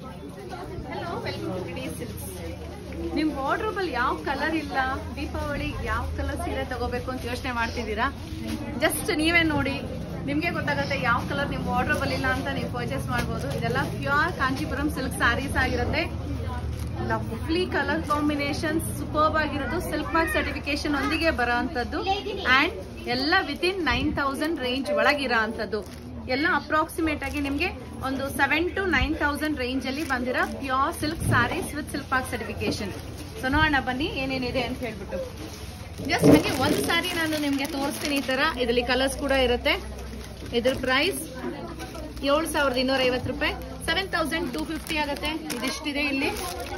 hello welcome to silks ನಿಮ್ wardrobe ಅಲ್ಲಿ ಯಾವ ಕಲರ್ ಇಲ್ಲ ದೀಪಾವಳಿ ಯಾವ ಕಲರ್ ಸೀರೆ ತಗೋಬೇಕು ಅಂತ ಯೋಚನೆ ಮಾಡ್ತಿದ್ದೀರಾ ಜಸ್ಟ್ ನೀವೇ ನೋಡಿ ನಿಮ್ಗೆ ಗೊತ್ತಾಗುತ್ತೆ ಯಾವ ಕಲರ್ ನಿಮ್ ವಾರ್ಡ್ರೋಬ್ ಅಲ್ಲಿ ಇಲ್ಲ ಅಂತ ನೀವು ಪರ್ಚೇಸ್ ಮಾಡ್ಬೋದು ಇದೆಲ್ಲ ಪ್ಯೂರ್ ಕಾಂಚೀಪುರಂ ಸಿಲ್ಕ್ ಸ್ಯಾರೀಸ್ ಆಗಿರುತ್ತೆ ಲವ್ಲಿ ಕಲರ್ ಕಾಂಬಿನೇಷನ್ ಸೂಪರ್ಬ್ ಆಗಿರೋದು ಸಿಲ್ಕ್ ಮಾರ್ಕ್ ಸರ್ಟಿಫಿಕೇಶನ್ ಒಂದಿಗೆ ಬರೋ ಅಂಥದ್ದು ಅಂಡ್ ಎಲ್ಲ ವಿತಿನ್ ನೈನ್ ತೌಸಂಡ್ ರೇಂಜ್ ಒಳಗಿರೋ ಅಂಥದ್ದು ಎಲ್ಲ ಅಪ್ರಾಕ್ಸಿಮೇಟ್ ಆಗಿ ನಿಮಗೆ ಒಂದು seven to nine thousand range ಅಲ್ಲಿ ಬಂದಿರೋ pure silk sarees with silk mark certification so ನೋಡೋಣ ಬನ್ನಿ ಏನೇನಿದೆ ಅಂತ ಹೇಳ್ಬಿಟ್ಟು ಜಸ್ಟ್ ನನಗೆ ಒಂದು ಸಾರಿ ನಾನು ನಿಮಗೆ ತೋರಿಸ್ತೀನಿ ಈ ತರ ಇದರಲ್ಲಿ ಕಲರ್ಸ್ ಕೂಡ ಇರುತ್ತೆ ಇದ್ರ ಪ್ರೈಸ್ ಏಳು ಸಾವಿರದ ಇನ್ನೂರ ಐವತ್ತು ರೂಪಾಯಿ ಸೆವೆನ್ ತೌಸಂಡ್ ಟೂ ಫಿಫ್ಟಿ ಆಗುತ್ತೆ ಇದಿಷ್ಟಿದೆ ಇಲ್ಲಿ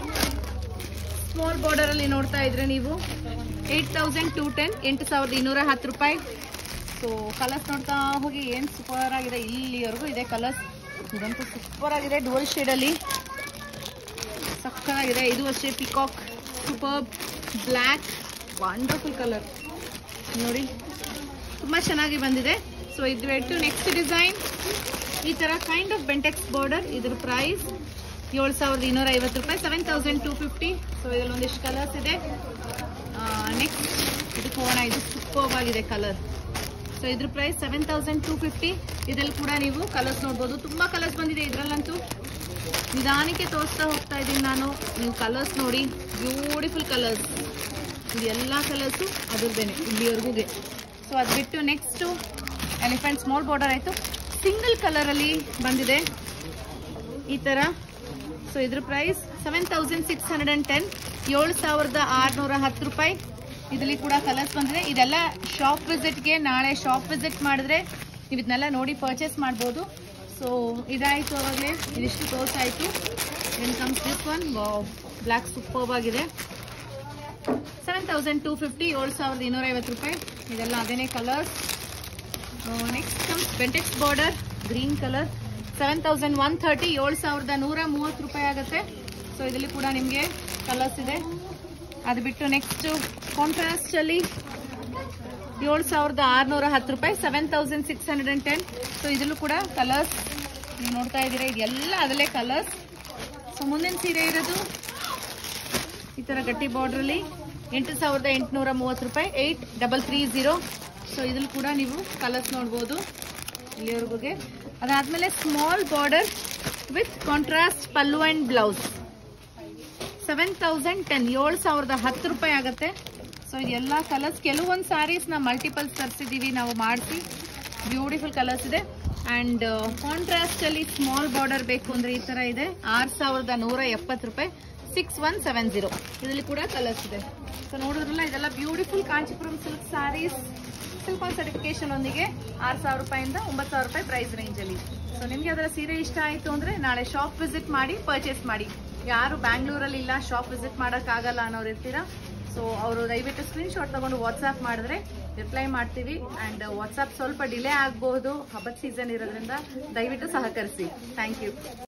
ಸ್ಮಾಲ್ ಬಾರ್ಡರ್ ಅಲ್ಲಿ ನೋಡ್ತಾ ಇದ್ರೆ ನೀವು ಏಟ್ ತೌಸಂಡ್ ಟೂ ಟೆನ್ ಎಂಟು ಸಾವಿರದ ಇನ್ನೂರ ಹತ್ತು ರೂಪಾಯಿ ಸೊ ಕಲರ್ಸ್ ನೋಡ್ತಾ ಹೋಗಿ ಏನ್ ಸೂಪರ್ ಆಗಿದೆ ಇಲ್ಲಿವರೆಗೂ ಇದೆ ಕಲರ್ಸ್ ಇದಂತೂ ಸೂಪರ್ ಆಗಿದೆ ಡುವಲ್ ಶೇಡ್ ಅಲ್ಲಿ ಸಕ್ಕತ್ತಾಗಿದೆ ಇದು ಅಷ್ಟೇ peacock super black wonderful colour ನೋಡಿ ತುಂಬಾ ಚೆನ್ನಾಗಿ ಬಂದಿದೆ ಸೊ ಇದು ಬಿಟ್ಟು ನೆಕ್ಸ್ಟ್ ಡಿಸೈನ್ ಈ ತರ ಕೈಂಡ್ ಆಫ್ ಬೆಂಟೆಕ್ಸ್ ಬಾರ್ಡರ್ ಇದ್ರ ಪ್ರೈಸ್ ಏಳು ಸಾವಿರದ ಇನ್ನೂರ ಐವತ್ತು ರೂಪಾಯಿ seven thousand two fifty so ಇದರಲ್ಲಿ ಒಂದಿಷ್ಟು ಕಲರ್ಸ್ ಇದೆ ನೆಕ್ಸ್ಟ್ ಇದು ಕೋಣ ಇದು ಸೂಪರ್ ಆಗಿದೆ ಕಲರ್ ಸೊ ಇದ್ರ price seven thousand two fifty ಇದ್ರಲ್ಲಿ ಕೂಡ ನೀವು ಕಲರ್ಸ್ ನೋಡ್ಬೋದು ತುಂಬಾ ಕಲರ್ಸ್ ಬಂದಿದೆ ಇದ್ರಲ್ಲಂತೂ ನಿಧಾನಕ್ಕೆ ತೋರಿಸ್ತಾ ಹೋಗ್ತಾ ಇದ್ದೀನಿ ನಾನು ನೀವು ಕಲರ್ಸ್ ನೋಡಿ ಬ್ಯೂಟಿಫುಲ್ ಕಲರ್ಸ್ ಇದು ಎಲ್ಲ ಕಲರ್ಸು ಅದ್ರದ್ದೇನೆ ಇಲ್ಲಿವರೆಗೂ ಸೊ ಅದು ಬಿಟ್ಟು ನೆಕ್ಸ್ಟು ಎಲಿಫೆಂಟ್ ಸ್ಮಾಲ್ ಬಾರ್ಡರ್ ಆಯಿತು ಸಿಂಗಲ್ ಕಲರಲ್ಲಿ ಬಂದಿದೆ ಈ ಥರ ಸೊ ಇದ್ರ price seven thousand six hundred and ten ಏಳು ಸಾವಿರದ ಆರುನೂರ ಹತ್ತು ರೂಪಾಯಿ ಇದರಲ್ಲಿ ಕೂಡ ಕಲರ್ಸ್ ಬಂದಿದೆ ಇದೆಲ್ಲ ಶಾಪ್ ವಿಸಿಟ್ಗೆ ನಾಳೆ ಶಾಪ್ ವಿಸಿಟ್ ಮಾಡಿದ್ರೆ ನೀವು ಇದನ್ನೆಲ್ಲ ನೋಡಿ ಪರ್ಚೇಸ್ ಮಾಡ್ಬೋದು ಸೊ ಇದಾಯಿತು ಅವಾಗಲೇ ಇದಿಷ್ಟು ತೋರ್ಸಾಯಿತು ಏನ್ comes this one black superb ಆಗಿದೆ ಸೆವೆನ್ ತೌಸಂಡ್ ಟೂ ಫಿಫ್ಟಿ ಏಳು ಸಾವಿರದ ಇನ್ನೂರ ಐವತ್ತು ರೂಪಾಯಿ ಇದೆಲ್ಲ ಅದೇನೇ colours next comes Bentex border green colour seven thousand one thirty ಏಳು ಸಾವಿರದ ನೂರ ಮೂವತ್ತು ರೂಪಾಯಿ ಆಗುತ್ತೆ ಸೊ ಇದರಲ್ಲಿ ಕೂಡ ನಿಮಗೆ ಕಲರ್ಸ್ ಇದೆ ಅದು ಬಿಟ್ಟು ನೆಕ್ಸ್ಟ್ ಕಾಂಟ್ರಾಸ್ಟ್ ಅಲ್ಲಿ ಏಳು ಸಾವಿರದ ಆರುನೂರ ಹತ್ತು ರೂಪಾಯಿ seven thousand six hundred and ten so ಇದರಲ್ಲೂ ಕೂಡ ಕಲರ್ಸ್ ನೀವು ನೋಡ್ತಾ ಇದ್ದೀರಾ ಇದೆಲ್ಲ ಅದರಲ್ಲೇ ಕಲರ್ಸ್ ಸೊ ಮುಂದಿನ ಸೀರೆ ಇರೋದು ಈ ಥರ ಗಟ್ಟಿ ಬಾರ್ಡ್ರಲ್ಲಿ ಎಂಟು ಸಾವಿರದ ಎಂಟುನೂರ ಮೂವತ್ತು ರೂಪಾಯಿ eight double three zero so ಇದ್ರಲ್ಲಿ ಕೂಡ ನೀವು ಕಲರ್ಸ್ ನೋಡ್ಬೋದು ಇಲ್ಲಿವರೆಗೂ ಅದಾದ್ಮೇಲೆ small border with contrast pallu and blouse seven thousand ten ಏಳು ಸಾವಿರದ ಹತ್ತು ರೂಪಾಯಿ ಆಗುತ್ತೆ ಸೊ ಇದೆಲ್ಲ ಕಲರ್ಸ್ ಕೆಲವೊಂದು ಸ್ಯಾರೀಸ್ ನಾವು ಮಲ್ಟಿಪಲ್ಸ್ ತರಿಸಿದ್ದೀವಿ ನಾವು ಮಾಡಿಸಿ ಬ್ಯೂಟಿಫುಲ್ ಕಲರ್ಸ್ ಇದೆ ಆ್ಯಂಡ್ ಕಾಂಟ್ರಾಸ್ಟ್ ಅಲ್ಲಿ ಸ್ಮಾಲ್ ಬಾರ್ಡರ್ ಬೇಕು ಅಂದ್ರೆ ಈ ತರ ಇದೆ ಆರು ಸಾವಿರದ ನೂರ ಎಪ್ಪತ್ತು ರೂಪಾಯಿ ಸಿಕ್ಸ್ ಒನ್ ಸೆವೆನ್ ಜೀರೋ ಇದರಲ್ಲಿ ಕೂಡ ಕಲರ್ಸ್ ಇದೆ ಸೊ ನೋಡಿದ್ರಲ್ಲ ಇದೆಲ್ಲ beautiful Kanchipuram silk sarees silk certification ಒಂದಿಗೆ ಆರು ಸಾವಿರ ರೂಪಾಯಿಂದ ಒಂಬತ್ತು ಸಾವಿರ ರೂಪಾಯಿ ಪ್ರೈಸ್ ರೇಂಜ್ ಅಲ್ಲಿ ಸೊ ನಿಮ್ಗೆ ಅದರ ಸೀರೆ ಇಷ್ಟ ಆಯ್ತು ಅಂದ್ರೆ ನಾಳೆ ಶಾಪ್ ವಿಸಿಟ್ ಮಾಡಿ ಪರ್ಚೇಸ್ ಮಾಡಿ ಯಾರು ಬ್ಯಾಂಗ್ಳೂರಲ್ಲಿ ಇಲ್ಲ ಶಾಪ್ ವಿಸಿಟ್ ಮಾಡೋಕ್ಕಾಗಲ್ಲ ಅನ್ನೋರು ಇರ್ತೀರಾ ಸೊ ಅವರು ದಯವಿಟ್ಟು ಸ್ಕ್ರೀನ್ ಶಾಟ್ ತಗೊಂಡು ವಾಟ್ಸ್ಆ್ಯಪ್ ಮಾಡಿದ್ರೆ ರಿಪ್ಲೈ ಮಾಡ್ತೀವಿ ಆ್ಯಂಡ್ ವಾಟ್ಸ್ಆ್ಯಪ್ ಸ್ವಲ್ಪ ಡಿಲೇ ಆಗಬಹುದು ಹಬ್ಬದ ಸೀಸನ್ ಇರೋದ್ರಿಂದ ದಯವಿಟ್ಟು ಸಹಕರಿಸಿ ಥ್ಯಾಂಕ್ ಯು